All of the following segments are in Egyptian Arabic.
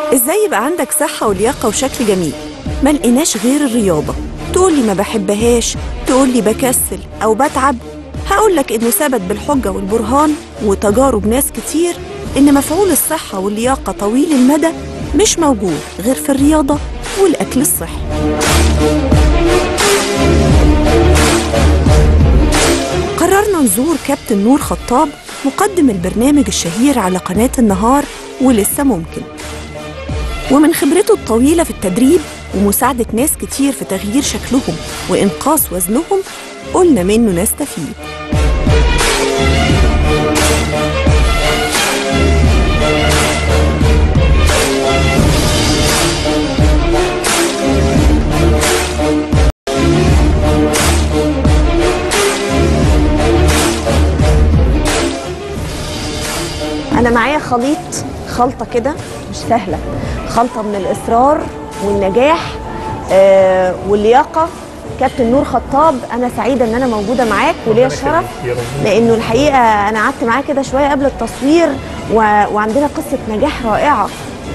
ازاي يبقى عندك صحة ولياقة وشكل جميل ما لقيناش غير الرياضة تقولي ما بحبهاش تقولي بكسل أو بتعب هقولك إنه ثبت بالحجة والبرهان وتجارب ناس كتير إن مفعول الصحة واللياقة طويل المدى مش موجود غير في الرياضة والأكل الصحي قررنا نزور كابتن نور خطاب مقدم البرنامج الشهير على قناة النهار ولسه ممكن ومن خبرته الطويلة في التدريب ومساعدة ناس كتير في تغيير شكلهم وإنقاص وزنهم قلنا منه نستفيد أنا معايا خليط خلطة كده مش سهلة خلطة من الإصرار والنجاح آه واللياقة كابتن نور خطاب أنا سعيدة إن أنا موجودة معاك وليا ربنا الشرف يخليك يا رب. لأنه الحقيقة أنا قعدت معاه كده شوية قبل التصوير و... وعندنا قصة نجاح رائعة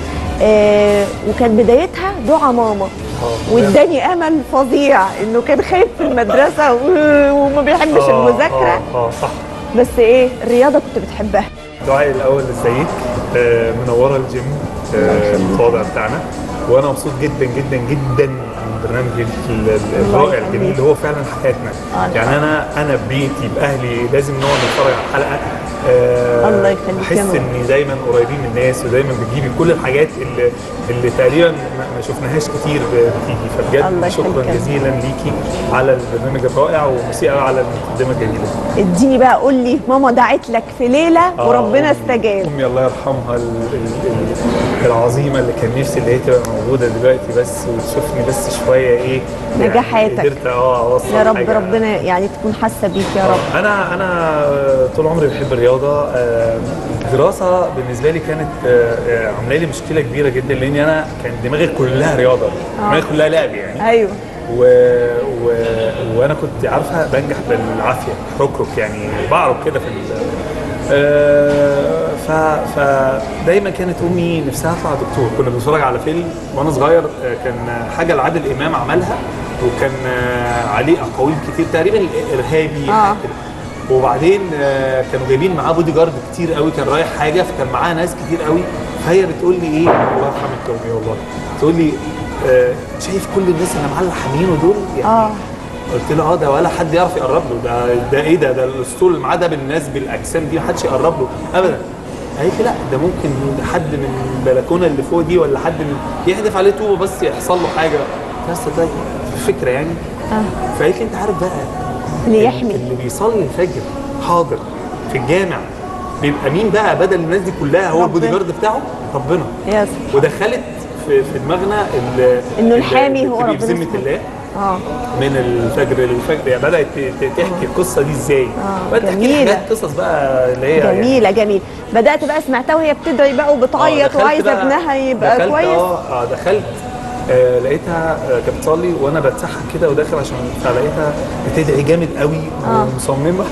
آه وكانت بدايتها دعاء ماما آه. واداني امل فظيع انه كان خايف في المدرسه و- وما بيحبش آه، المذاكره اه اه صح بس ايه الرياضه كنت بتحبها دعائي الاول ازيك آه، منوره الجيم آه، المتواضع بتاعنا وانا مبسوط جدا جدا جدا من البرنامج ال- ال- الرائع يخليك. الجميل اللي هو فعلا حياتنا آه، يعني انا انا ببيتي باهلي لازم نقعد نتفرج على الحلقه آه، الله يخليك بحس يا نور. اني دايما قريبين من الناس ودايما بتجيبي كل الحاجات اللي اللي تقريبا ما ما شفناهاش كتير بتيجي الله فبجد يخليك شكرا يا نور. جزيلا ليكي على البرنامج الرائع وميرسي قوي على المقدمه الجميله اديني بقى قول لي ماما دعت لك في ليله آه، وربنا أمي- استجاب امي الله يرحمها ال- ال- ال- العظيمه اللي كان نفسي اللي هي تبقى موجوده دلوقتي بس وتشوفني بس شويه ايه يعني نجاحاتك. قدرت اه اوصل يا رب حاجة. ربنا يعني تكون حاسه بيك يا رب انا انا طول عمري بحب الرياضه آه، الدراسه بالنسبه لي كانت آه، آه، عامله لي مشكله كبيره جدا لان انا كان دماغي كلها رياضه دماغي كلها لعب يعني ايوه و... و... وانا كنت عارفه بنجح بالعافيه ركرك يعني بعرف كده في ال... آه، ف... فدايما كانت امي نفسها اطلع دكتور كنا بنتفرج على فيلم وانا صغير آه، كان حاجه لعادل امام عملها وكان آه، عليه اقاويل كتير تقريبا ارهابي آه. حاجة كده. وبعدين آه، كانوا جايبين معاه بودي جارد كتير قوي كان رايح حاجه فكان معاه ناس كتير قوي فهي بتقول لي ايه الله يرحمك يا امي والله تقول لي آه، شايف كل الناس اللي معاه الحاميين دول يعني اه قلت له اه ده ولا حد يعرف يقرب له ده ده ايه ده ده الاسطول اللي معاه ده بالناس بالاجسام دي محدش يقرب له ابدا قالت لي لا ده ممكن حد من البلكونه اللي فوق دي ولا حد من يحدف عليه طوبه بس يحصل له حاجه بس ده فكره يعني اه فقالت لي انت عارف بقى اللي يحمي اللي بيصلي الفجر حاضر في الجامع بيبقى مين بقى بدل الناس دي كلها هو ربنا. البودي جارد بتاعه ربنا يا سبحان ودخلت في, في دماغنا ال- إنه ال- الحامي هو تبقي في ربنا ذمه سبحانه. الله اه من الفجر للفجر يعني بدات ت- ت- تحكي القصه دي ازاي آه، بدات تحكي لي جميلة. حاجات قصص بقى اللي هي يعني جميله جميل بدات بقى سمعتها وهي بتدعي بقى آه، وبتعيط دخلت وعايزه بقى- ابنها يبقى دخلت كويس اه اه دخلت آه لقيتها آه كانت بتصلي وانا بتسحب كده وداخل عشان فلقيتها بتدعي جامد قوي آه. ومصممه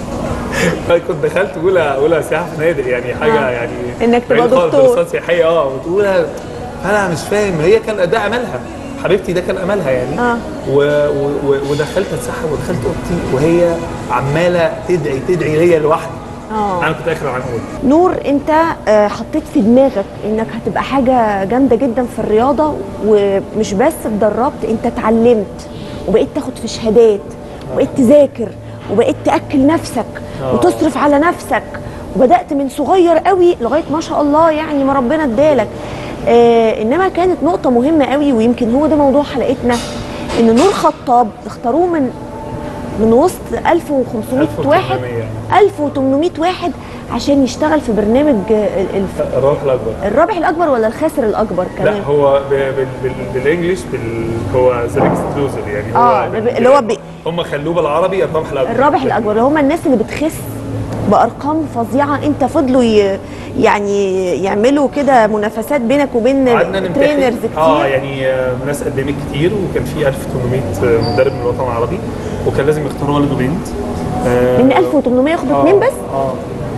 فكنت دخلت اولى اولى سياحه فنادق يعني حاجه آه. يعني إنك تبقى بعيد خالص دكتور. دراسات سياحيه اه وتقولها فانا مش فاهم هي كان ده املها حبيبتي ده كان املها يعني آه. و و و ودخلت اتسحب ودخلت اوضتي وهي عماله تدعي تدعي هي لوحدي اه انا كنت اخر العنقود نور انت آه، حطيت في دماغك انك هتبقى حاجه جامده جدا في الرياضه ومش بس اتدربت انت اتعلمت وبقيت تاخد في شهادات وبقيت تذاكر وبقيت تاكل نفسك آه. وتصرف على نفسك وبدات من صغير قوي لغايه ما شاء الله يعني ما ربنا ادالك آه انما كانت نقطه مهمه قوي ويمكن هو ده موضوع حلقتنا ان نور خطاب اختاروه من من وسط 1500 واحد 1800. 1800 واحد عشان يشتغل في برنامج ال- الف- الروح الاكبر الرابح الاكبر ولا الخاسر الاكبر كمان لا هو ب- بال- بال- بالانجلش بال هو ذا بيجست لوزر يعني هو آه، اللي هو بي- هم خلوه بالعربي الرابح الاكبر الرابح الاكبر اللي هم الناس اللي بتخس بارقام فظيعه انت فضلوا ي... يعني يعملوا كده منافسات بينك وبين قعدنا نمتحن ترينرز كتير اه يعني آه، ناس قدمت كتير وكان في 1800 مدرب من الوطن العربي وكان لازم يختاروا ولد وبنت آه، من 1800 ياخدوا آه، اتنين بس اه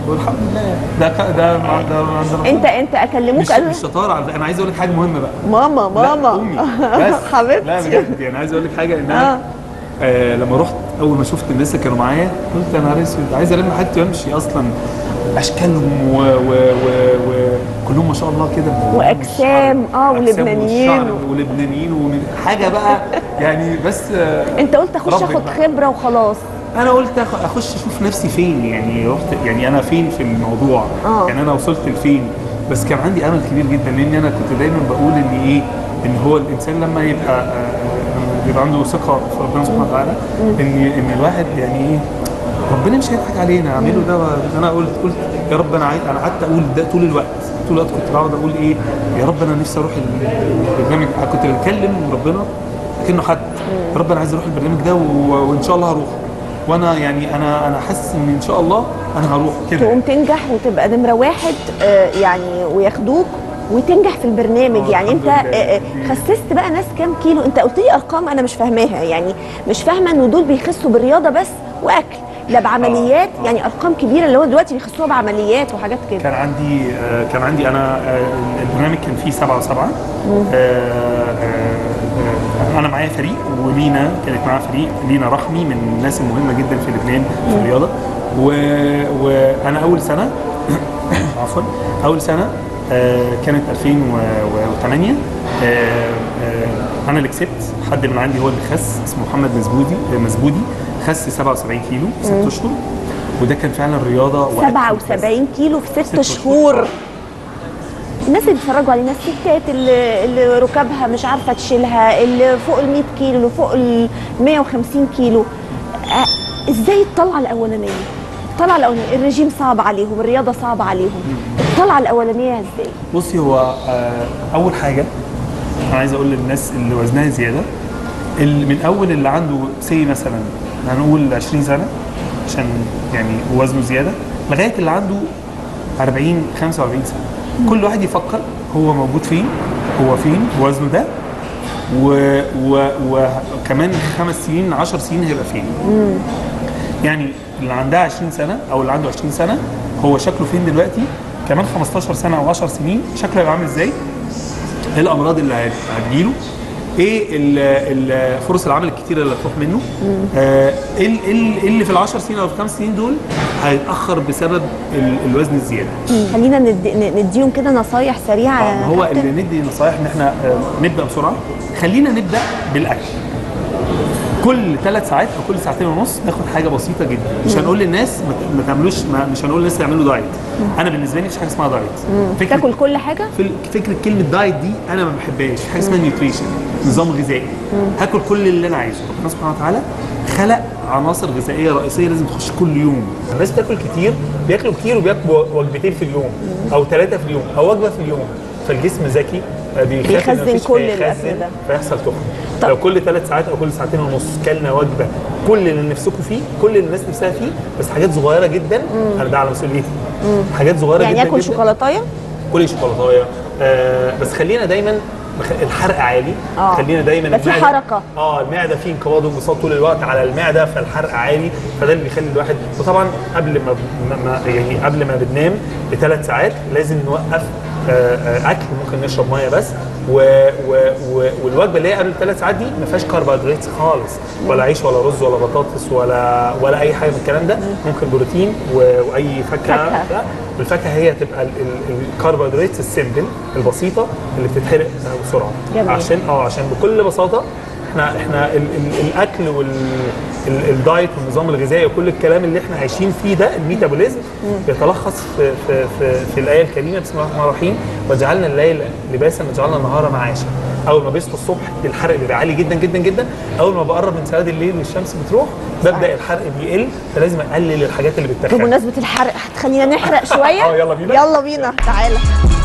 والحمد لله ده ك- ده مع- ده ده ربنا. انت انت اكلموك مش قالوا مش شطاره على- انا عايز اقول لك حاجه مهمه بقى ماما لا، ماما امي بس حبيبتي لا بجد يعني عايز اقول لك حاجه ان انا آه. آه لما رحت اول ما شفت الناس اللي كانوا معايا قلت يا نهار اسود عايز الم حاجتي وامشي اصلا اشكالهم و- و- و- وكلهم ما شاء الله كده وأجسام، آه، أجسام ولبنانيين. والشعر ولبنانيين وحاجه بقى يعني بس آه انت قلت اخش ربك اخد بقى. خبره وخلاص انا قلت أخ- اخش اشوف نفسي فين يعني رحت يعني انا فين في الموضوع آه. يعني انا وصلت لفين بس كان عندي امل كبير جدا لان انا كنت دايما بقول ان ايه ان هو الانسان لما يبقى آه، يبقى عنده ثقه في ربنا سبحانه وتعالى ان ان الواحد يعني ايه ربنا مش هيضحك علينا اعمله ده انا قلت قلت يا رب انا عايز انا قعدت اقول ده طول الوقت طول الوقت كنت بقعد اقول ايه يا رب انا نفسي اروح ال- ال- البرنامج كنت بتكلم ربنا كأنه حد يا رب انا عايز اروح البرنامج ده و- وان شاء الله هروح وانا يعني انا انا حاسس ان ان شاء الله انا هروح كده تقوم تنجح وتبقى نمره واحد آه، يعني وياخدوك وتنجح في البرنامج آه، يعني انت الحمد لله. آه، آه، خسست بقى ناس كام كيلو انت قلت لي ارقام انا مش فاهماها يعني مش فاهمه ان دول بيخسوا بالرياضه بس واكل لا بعمليات آه. يعني ارقام كبيره اللي هو دلوقتي بيخسوها بعمليات وحاجات كده كان عندي آه، كان عندي انا آه، البرنامج كان فيه سبعة وسبعة آه، آه، آه، انا معايا فريق ولينا كانت معايا فريق لينا رحمي من الناس المهمه جدا في لبنان في الرياضه و- وانا اول سنه عفوا اول سنه آه، كانت 2008 آه، آه، انا اللي كسبت حد من عندي هو اللي خس اسمه محمد مزبودي آه، مزبودي خس 77 كيلو في ست اشهر وده كان فعلا رياضه وأكل بس. 77 كيلو في ست ست شهور شهور. الناس اللي بيتفرجوا علينا الستات اللي, اللي ركابها مش عارفه تشيلها اللي فوق ال 100 كيلو اللي فوق ال 150 كيلو آه، ازاي الطلعه الاولانيه؟ الطلعه الاولانيه الرجيم صعب عليهم الرياضه صعبه عليهم الطلعه الاولانيه ازاي؟ بصي هو آه، اول حاجه انا عايز اقول للناس اللي وزنها زياده اللي من اول اللي عنده سي مثلا هنقول 20 سنه عشان يعني وزنه زياده لغايه اللي عنده 40 45 سنه كل واحد يفكر هو موجود فين هو فين وزنه ده و و وكمان خمس سنين 10 سنين هيبقى فين يعني اللي عندها 20 سنه او اللي عنده 20 سنه هو شكله فين دلوقتي كمان 15 سنه او 10 سنين شكله هيبقى عامل ازاي ايه الامراض اللي هت- هتجيله ايه ال- ال- فرص العمل الكتيره اللي هتروح منه آه، ايه ال- إيه ال- إيه اللي في العشر سنين او في الخمس سنين دول هيتاخر بسبب ال- الوزن الزياده خلينا ندي ن- نديهم كده نصايح سريعه آه، يا هو كابتن. اللي ندي نصايح ان احنا آه، نبدا بسرعه خلينا نبدا بالاكل كل ثلاث ساعات او كل ساعتين ونص ناخد حاجه بسيطه جدا مش هنقول للناس ما ت- ما تعملوش ما مش هنقول للناس يعملوا دايت انا بالنسبه لي مفيش حاجه اسمها دايت فكره تاكل كل حاجه في فكره كلمه دايت دي انا ما بحبهاش في حاجه اسمها نيوتريشن نظام غذائي هاكل كل اللي انا عايزه ربنا سبحانه وتعالى خلق عناصر غذائيه رئيسيه لازم تخش كل يوم الناس بتاكل كتير بياكلوا كتير وبياكلوا وجبتين في اليوم او ثلاثه في اليوم او وجبه في اليوم فالجسم ذكي آه، بيخاف إن بيخزن مفيش كل فيخزن، الأكل ده. فيحصل تخن طب. لو كل ثلاث ساعات او كل ساعتين ونص كلنا وجبه كل اللي نفسكم فيه كل اللي الناس نفسها فيه بس حاجات صغيره جدا انا ده على مسؤوليتي حاجات صغيره يعني جدا اكل جدا. شوكولاتايه كلي شوكولاتايه آه بس خلينا دايما بخ- الحرق عالي آه. خلينا دايما يبقى في المعدة- حركة. اه المعده فيه انقباض وانبساط طول الوقت على المعده فالحرق عالي فده اللي بيخلي الواحد وطبعا قبل ما, ما- ما يعني قبل ما بننام بثلاث ساعات لازم نوقف آه، آه، اكل ممكن نشرب ميه بس و و و والوجبه اللي هي قبل الثلاث ساعات دي ما فيهاش كربوهيدرات خالص ولا عيش ولا رز ولا بطاطس ولا ولا اي حاجه من الكلام ده ممكن بروتين و- واي فاكهه فاكهة. لا والفاكهه هي تبقى ال- ال- الكربوهيدرات السيمبل البسيطه اللي بتتحرق بسرعه جميل. عشان اه عشان بكل بساطه احنا احنا ال ال الاكل والدايت والنظام الغذائي وكل الكلام اللي احنا عايشين فيه ده الميتابوليزم بيتلخص في في في, في الايه الكريمه بسم الله الرحمن الرحيم وجعلنا الليل لباسا وجعلنا النهار معاشا اول ما بيصحوا الصبح الحرق بيبقى عالي جدا جدا جدا اول ما بقرب من سواد الليل والشمس بتروح ببدا الحرق بيقل فلازم اقلل الحاجات اللي بتتخن بمناسبه الحرق هتخلينا نحرق شويه آه، يلا بينا. يلا بينا تعالى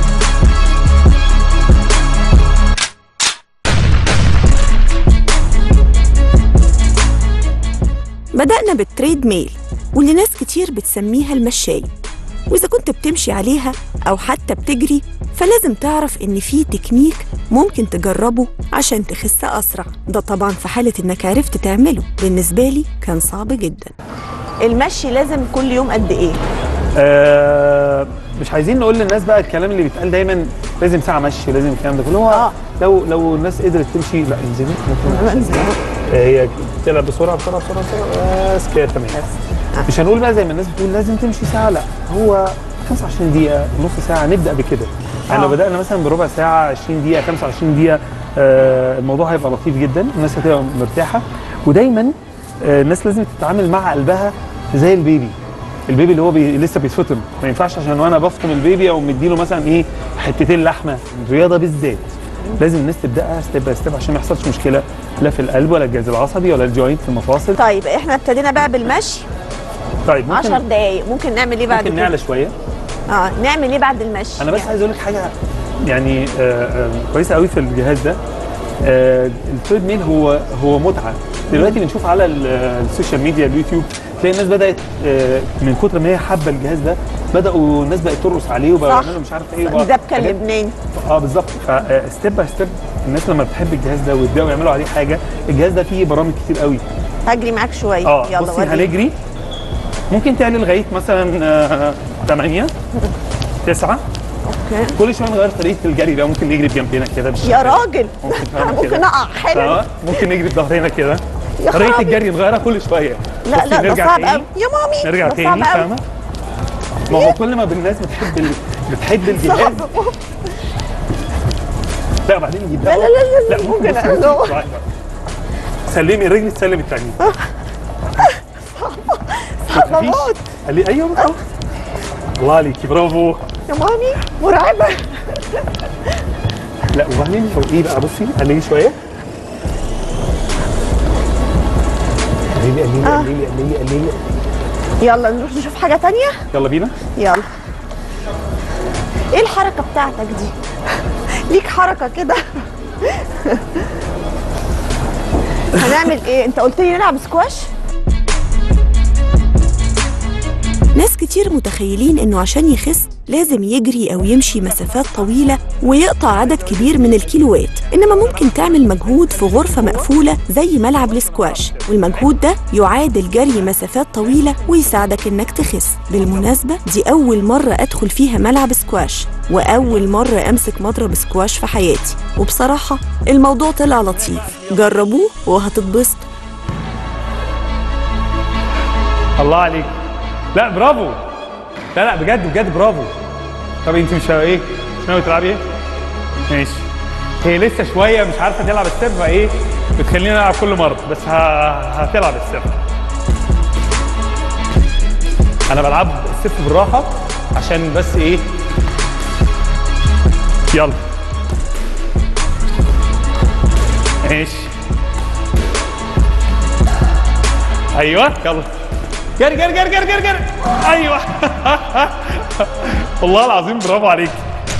بدأنا بالتريد ميل واللي ناس كتير بتسميها المشاية وإذا كنت بتمشي عليها أو حتى بتجري فلازم تعرف إن في تكنيك ممكن تجربه عشان تخس أسرع ده طبعا في حالة إنك عرفت تعمله بالنسبة لي كان صعب جدا المشي لازم كل يوم قد إيه؟ آه مش عايزين نقول للناس بقى الكلام اللي بيتقال دايما لازم ساعه مشي لازم الكلام ده كله هو آه. لو لو الناس قدرت تمشي لا انزلي ممكن آه، هي تلعب بسرعه بسرعه بسرعه بسرعه بس كده تمام مش هنقول بقى زي ما الناس بتقول لازم تمشي ساعه لا هو 25 دقيقه نص ساعه نبدا بكده يعني لو آه. بدانا مثلا بربع ساعه 20 دقيقه 25 دقيقه آه الموضوع هيبقى لطيف جدا الناس هتبقى مرتاحه ودايما آه الناس لازم تتعامل مع قلبها زي البيبي البيبي اللي هو بي لسه بيتفطم ما ينفعش عشان وانا بفطم البيبي او مديله مثلا ايه حتتين لحمه الرياضه بالذات لازم الناس تبداها ستيب باي ستيب عشان ما يحصلش مشكله لا في القلب ولا الجهاز العصبي ولا الجوينت في المفاصل طيب احنا ابتدينا بقى بالمشي طيب ممكن 10 دقايق ممكن نعمل ايه بعد ممكن كده؟ نعلى شويه اه نعمل ايه بعد المشي؟ انا بس عايز اقول لك حاجه يعني آه، آه، كويسه قوي في الجهاز ده آه، التريد ميل هو هو متعه دلوقتي بنشوف على ال- آه، السوشيال ميديا اليوتيوب تلاقي الناس بدات آه، من كتر ما هي حابه الجهاز ده بداوا الناس بقت ترقص عليه وبقوا صح. يعملوا مش عارف ايه وبقى- الدبكه حاجات- اللبناني اه بالظبط فستيب باي ستيب الناس لما بتحب الجهاز ده ويبداوا يعملوا عليه حاجه الجهاز ده فيه برامج كتير قوي هجري معاك شويه اه يلا بصي وريني. هنجري ممكن تعلي لغايه مثلا 8 9 اوكي كل شويه نغير طريقه الجري بقى ممكن نجري بجنبنا كده بالشكل يا ده. راجل ممكن انا فاهمة ممكن كده. اقع حلو اه ممكن نجري بظهرنا كده يا طريقه خرابي. الجري نغيرها كل شويه لا بصي لا ده نرجع صعب تاني. قوي يا مامي نرجع ده تاني صعب قوي فاهمه ما هو كل ما الناس بتحب ال... بتحب الجهاز صعب لا بعدين يجيب لا لا لا لا ممكن ممكن بصي- أعمله. بصي- سلمي الرجل تسلم الثانيه صعب اموت قال لي ايوه بالظبط. الله عليكي برافو يا مامي مرعبه لا وبعدين لو ايه بقى بصي قللي شويه قللي قللي آه. قللي قللي قللي يلا نروح نشوف حاجه تانية يلا بينا يلا ايه الحركه بتاعتك دي ليك حركه كده هنعمل ايه انت قلت لي نلعب سكواش ناس كتير متخيلين انه عشان يخس لازم يجري او يمشي مسافات طويله ويقطع عدد كبير من الكيلوات انما ممكن تعمل مجهود في غرفه مقفوله زي ملعب السكواش والمجهود ده يعادل جري مسافات طويله ويساعدك انك تخس بالمناسبه دي اول مره ادخل فيها ملعب سكواش واول مره امسك مضرب سكواش في حياتي وبصراحه الموضوع طلع لطيف جربوه وهتتبسطوا الله عليك لا برافو لا لا بجد بجد برافو طب انت مش ايه مش ناوي تلعبي ايه ماشي هي لسه شويه مش عارفه تلعب الستيب فايه بتخليني العب كل مره بس ه... هتلعب الستيب انا بلعب الستيب بالراحه عشان بس ايه يلا ماشي ايوه يلا جري جري جري جري جري جري ايوه والله العظيم برافو عليك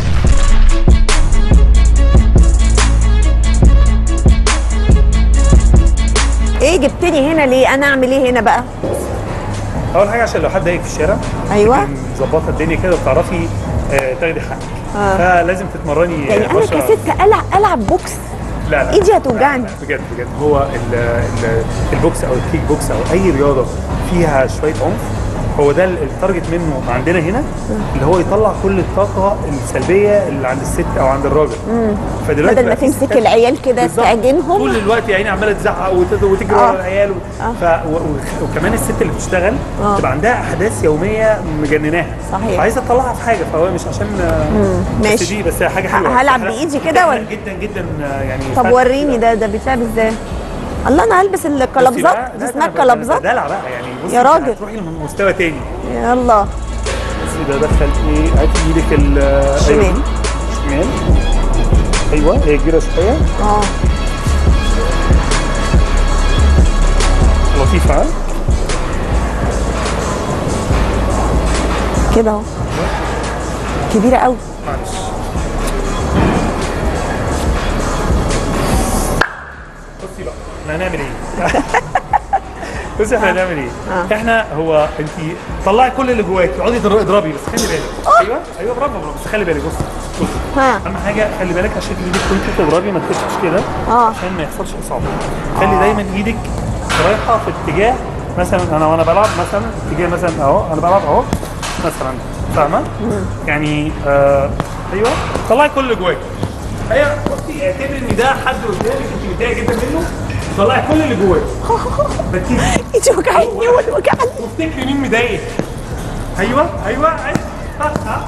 ايه جبتني هنا ليه انا اعمل ايه هنا بقى اول حاجه عشان لو حد ضايقك في الشارع أيوة. تكون مظبطه الدنيا كده وبتعرفي آه، تاخدي حقك آه. فلازم تتمرني يعني آه، انا بشرة. كست العب العب بوكس لا لا إيدي هتوجعني. لا، لا، بجد بجد هو ال ال البوكس او الكيك بوكس او اي رياضه فيها شويه عنف هو ده ال- التارجت منه عندنا هنا اللي هو يطلع كل الطاقه السلبيه اللي عند الست او عند الراجل فدلوقتي بدل ما بقى في تمسك ستات- العيال كده بالظبط. تعجنهم طول الوقت يا عيني عماله تزعق وت- وتجري آه. ورا العيال و... ف... و... و... وكمان الست اللي بتشتغل آه. تبقى عندها احداث يوميه مجنناها صحيح. فعايزه تطلعها في حاجه فهو مش عشان بس ماشي. دي بس هي حاجه حلوه ه- هلعب سهلة بإيدي كده ولا؟ جدا جدا آه، يعني طب فرق وريني كده. ده ده بيتلعب ازاي الله انا هلبس بصي القلبزات بقى، دي لا، اسمها ده أنا ب- ده- القلبزات ده دلع بقى يعني بصي يا أنت راجل. هتروحي لمستوى تاني يلا بصي ده دخل ايه هاتي ايدك ال شمال. أيوة. شمال ايوه هي كبيره شويه اه لطيفه ها كده اهو كبيره قوي معلش بصي بقى احنا هنعمل ايه؟ بصي احنا هنعمل ايه؟ احنا هو انت طلعي كل اللي جواك اقعدي تضر- اضربي بس خلي بالك ايوه ايوه برافو برافو بس خلي بالك بصي بصي ها اهم حاجه خلي بالك عشان ايدك وانت بتضربي ما تخشش كده اه عشان ما يحصلش اصابه خلي دايما ايدك رايحه في اتجاه مثلا انا وانا بلعب مثلا اتجاه مثلا اهو انا بلعب اهو مثلا فاهمه؟ يعني آه ايوه طلعي كل اللي جواك هي بصي اعتبري ان ده حد قدامك انت متضايقه جدا منه طلعي كل اللي جواك ركزي ايدي وجعتني وجعتني وافتكري مين مضايقك ايوه ايوه ايوه ها، ها.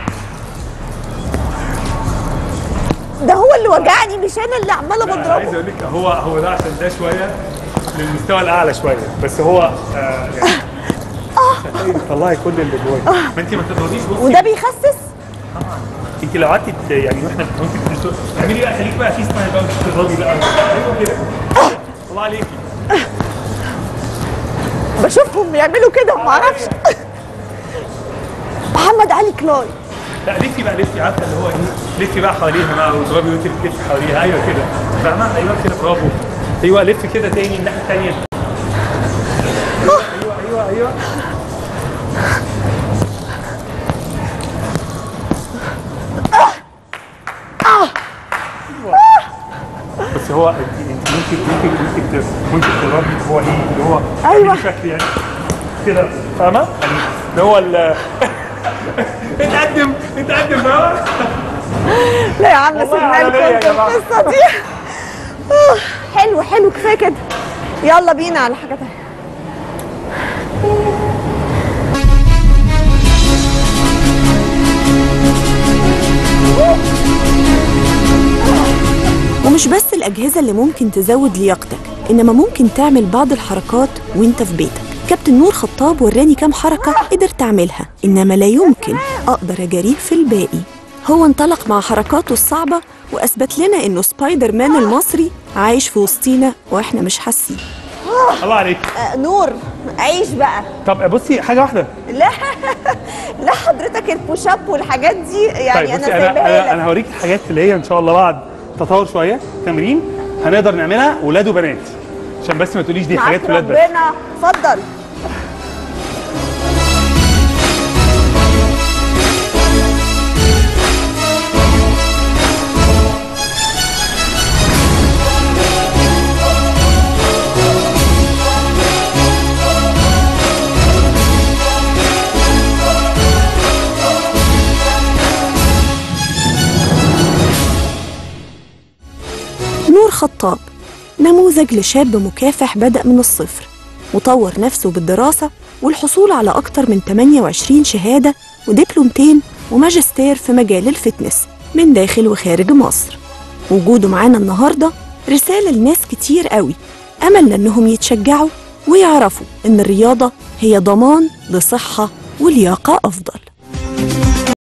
ده هو اللي وجعني مش انا اللي عماله لا، عايز بضربه اقول لك هو هو ده عشان ده شويه للمستوى الاعلى شويه بس هو آه يعني صدقيني طلعي كل اللي جواك ما انت ما تضربيش بصي وده بيخسس انت لو قعدتي ت- يعني واحنا وانت بتشتغلي اعملي بقى خليك بقى في اسمها بقى مش تضربي بقى ايوه كده الله عليكي بشوفهم بيعملوا كده وما اعرفش محمد علي كلاي لا لفي بقى لفي عارفه اللي هو ايه لفي بقى حواليها بقى واضربي وانت بتلفي حواليها ايوه كده فاهمه ايوه كده برافو ايوه لف كده تاني الناحيه الثانيه ايوه ايوه ايوه بس هو انت انت ممكن ممكن ممكن ت- ممكن تضربي هو ايه اللي هو أيوة. شكل يعني كده فاهمه؟ يعني اللي هو ال اتقدم اتقدم بقى لا يا عم والله سيبنا عالمية يا لكم في جماعة. القصه دي آه، حلو حلو كفايه كده يلا بينا على حاجه تانية ومش بس الأجهزة اللي ممكن تزود لياقتك إنما ممكن تعمل بعض الحركات وإنت في بيتك كابتن نور خطاب وراني كام حركة قدرت تعملها إنما لا يمكن أقدر أجاريه في الباقي هو انطلق مع حركاته الصعبة وأثبت لنا إنه سبايدر مان المصري عايش في وسطينا وإحنا مش حاسين الله عليك آه، نور عيش بقى طب بصي حاجه واحده لا لا حضرتك البوش اب والحاجات دي يعني طيب انا بصي انا سايباها انا, لك أنا هوريك الحاجات اللي هي ان شاء الله بعد تطور شويه تمرين هنقدر نعملها ولاد وبنات عشان بس ما تقوليش دي معاك حاجات ولاد بس ربنا اتفضل نور خطاب نموذج لشاب مكافح بدأ من الصفر وطور نفسه بالدراسة والحصول على أكتر من 28 شهادة ودبلومتين وماجستير في مجال الفتنس من داخل وخارج مصر وجوده معانا النهاردة رسالة لناس كتير قوي أملنا إنهم يتشجعوا ويعرفوا إن الرياضة هي ضمان لصحة ولياقة أفضل